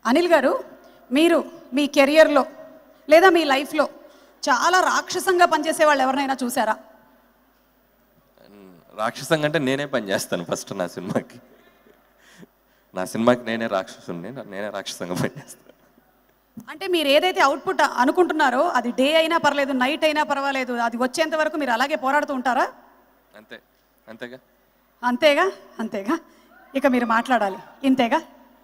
అనిల్ గారు మీరు మీ కెరియర్లో లేదా మీ లైఫ్లో చాలా రాక్షసంగా పనిచేసే వాళ్ళు ఎవరినైనా చూసారా రాక్షసంగా అంటే నేనే పని చేస్తాను ఫస్ట్ నా సినిమాకి నా సినిమాకి నేనే రాక్షసుని నేనే రాక్షసంగా పని చేస్తాను అంటే మీరు ఏదైతే అవుట్పుట్ అనుకుంటున్నారో అది డే అయినా పర్లేదు నైట్ అయినా పర్వాలేదు అది వచ్చేంత వరకు మీరు అలాగే పోరాడుతూ ఉంటారా అంతే అంతేగా అంతేగా అంతేగా ఇక మీరు మాట్లాడాలి ఇంతేగా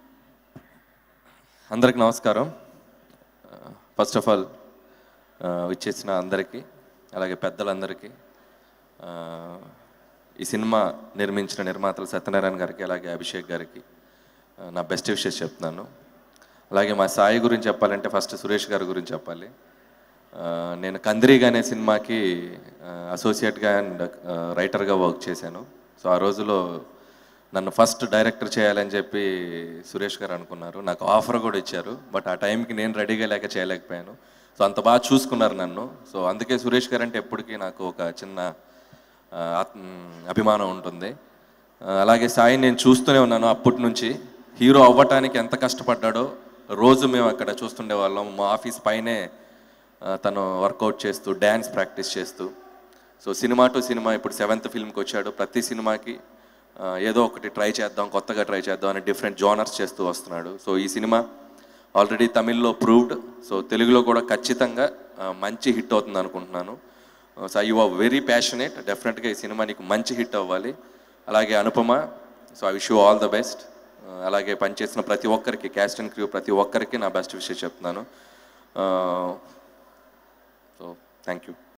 అందరికి నమస్కారం ఫస్ట్ ఆఫ్ ఆల్ ఇచ్చేసిన అందరికీ అలాగే పెద్దలందరికీ ఆ, ఈ సినిమా నిర్మించిన నిర్మాతలు సత్యనారాయణ గారికి అలాగే అభిషేక్ గారికి ఆ, నా బెస్ట్ విషెస్ చెప్తున్నాను అలాగే మా సాయి గురించి చెప్పాలంటే ఫస్ట్ సురేష్ గారి గురించి చెప్పాలి ఆ, నేను కందిరీగా అనే సినిమాకి అసోసియేట్గా అండ్ రైటర్గా వర్క్ చేశాను సో ఆ రోజులో నన్ను ఫస్ట్ డైరెక్టర్ చేయాలని చెప్పి సురేష్ గారు అనుకున్నారు నాకు ఆఫర్ కూడా ఇచ్చారు బట్ ఆ టైంకి నేను రెడీగా లేక చేయలేకపోయాను సో అంత బాగా చూసుకున్నారు నన్ను సో అందుకే సురేష్ గారు అంటే ఎప్పటికీ నాకు ఒక చిన్న ఆ, ఆత్మ అభిమానం ఉంటుంది ఆ, అలాగే సాయి నేను చూస్తూనే ఉన్నాను అప్పటి నుంచి హీరో అవ్వటానికి ఎంత కష్టపడ్డాడో రోజు మేము అక్కడ చూస్తుండే వాళ్ళం మా ఆఫీస్ పైనే ఆ, తను వర్కౌట్ చేస్తూ డ్యాన్స్ ప్రాక్టీస్ చేస్తూ సో సినిమా టు సినిమా ఇప్పుడు సెవెంత్ ఫిల్మ్కి వచ్చాడు ప్రతి సినిమాకి ఆ, ఏదో ఒకటి ట్రై చేద్దాం కొత్తగా ట్రై చేద్దాం అని డిఫరెంట్ జోనర్స్ చేస్తూ వస్తున్నాడు సో ఈ సినిమా ఆల్రెడీ తమిళ్లో ప్రూవ్డ్ సో తెలుగులో కూడా ఖచ్చితంగా ఆ, మంచి హిట్ అవుతుంది అనుకుంటున్నాను so you are very passionate డెఫినెట్గా ఈ సినిమా నీకు మంచి హిట్ అవ్వాలి అలాగే Anupama so I wish you all the best అలాగే పనిచేసిన ప్రతి ఒక్కరికి క్యాస్ట్ అండ్ క్రూ ప్రతి ఒక్కరికి నా బెస్ట్ విషయం చెప్తున్నాను సో థ్యాంక్ యూ